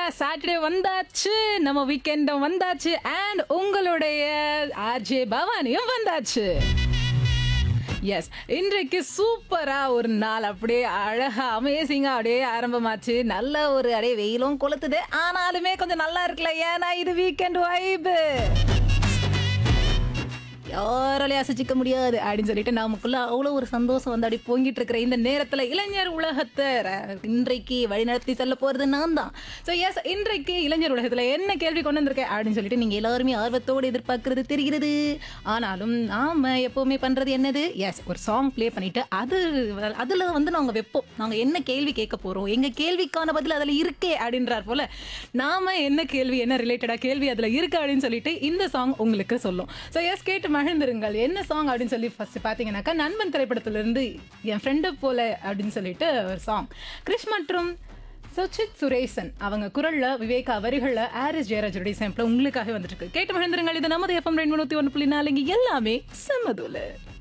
Saturday வந்தாச்சு நம்ம வீக்கெண்டும் வந்தாச்சு அண்ட் உங்களுடைய ஆர்ஜே பவானியும் வந்தாச்சு எஸ் இன்றைக்கு சூப்பரா ஒரு நாள் அப்படியே அழகா அமேசிங்கா அப்படியே ஆரம்பமாச்சு நல்ல ஒரு அப்படியே வெயிலும் கொளுத்துது ஆனாலுமே கொஞ்சம் நல்லா இருக்குல்ல ஏன்னா இது வீக்கெண்ட் வைபு யாராலையும் அசைச்சிக்க முடியாது அப்படின்னு சொல்லிட்டு நமக்குள்ள அவ்வளோ ஒரு சந்தோஷம் வந்து அப்படி பொங்கிட்டு இருக்கிற இந்த நேரத்தில் இளைஞர் உலகத்தை ர- இன்றைக்கு வழிநடத்தி செல்ல போகிறது நான் தான் ஸோ எஸ் இன்றைக்கு இளைஞர் உலகத்தில் என்ன கேள்வி கொண்டு வந்திருக்கேன் அப்படின்னு சொல்லிட்டு நீங்கள் எல்லாருமே ஆர்வத்தோடு எதிர்பார்க்கறது தெரிகிறது ஆனாலும் நாம் எப்போவுமே பண்ணுறது என்னது எஸ் ஒரு சாங் ப்ளே பண்ணிட்டு அது அதில் வந்து நாங்கள் வைப்போம் நாங்கள் என்ன கேள்வி கேட்க போகிறோம் எங்கள் கேள்விக்கான பதில் அதில் இருக்கே அப்படின்றார் போல நாம என்ன கேள்வி என்ன ரிலேட்டடாக கேள்வி அதில் இருக்கு அப்படின்னு சொல்லிட்டு இந்த சாங் உங்களுக்கு சொல்லும் ஸோ எஸ் கேட்டு மகிழ்ந்திருங்கள் என்ன சாங் அப்படின்னு சொல்லி ஃபர்ஸ்ட் பார்த்தீங்கன்னாக்கா நண்பன் திரைப்படத்திலிருந்து என் ஃப்ரெண்டு போல அப்படின்னு சொல்லிட்டு ஒரு சாங் கிருஷ் மற்றும் சுச்சித் சுரேசன் அவங்க குரல்ல விவேகா வரிகள்ல ஆரிஸ் ஜெயராஜருடைய சாம்பிள் உங்களுக்காக வந்துட்டு இருக்கு கேட்டு மகிழ்ந்திருங்கள் இது நமது எஃப்எம் ரெண்டு நூற்றி ஒன்று புள்ளி நாலு இங்க எல்லாமே செம்மதுல